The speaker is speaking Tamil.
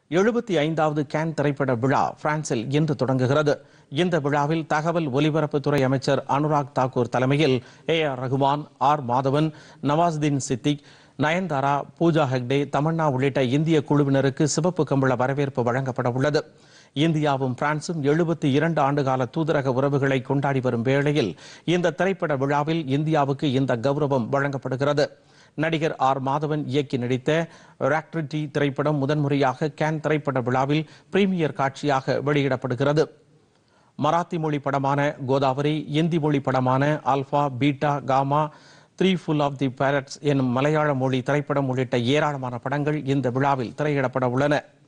எழுபத்தி ஐந்தாவது கேன் திரைப்பட விழா பிரான்சில் இன்று தொடங்குகிறது இந்த விழாவில் தகவல் ஒலிபரப்புத்துறை அமைச்சர் அனுராக் தாக்கூர் தலைமையில் A R Rahman R Madhavan Nawazuddin Siddiqui Nayanthara Pooja Hegde Tamannaah உள்ளிட்ட இந்திய குழுவினருக்கு சிவப்பு கம்பள வரவேற்பு வழங்கப்பட உள்ளது இந்தியாவும் பிரான்சும் எழுபத்தி இரண்டு ஆண்டுகால தூதரக உறவுகளை கொண்டாடி வரும் வேளையில் இந்த திரைப்பட விழாவில் இந்தியாவுக்கு இந்த கௌரவம் வழங்கப்படுகிறது நடிகர் ஆர் மாதவன் இயக்கி நடித்த ராக்டிரிட்டி திரைப்படம் முதன்முறையாக கேன் திரைப்பட விழாவில் பிரீமியர் காட்சியாக வெளியிடப்படுகிறது மராத்தி மொழி படமான கோதாவரி இந்தி மொழி படமான alpha beta gamma three full of the parrots எனும் மலையாள மொழி திரைப்படம் உள்ளிட்ட ஏராளமான படங்கள் இந்த விழாவில் திரையிடப்பட உள்ளன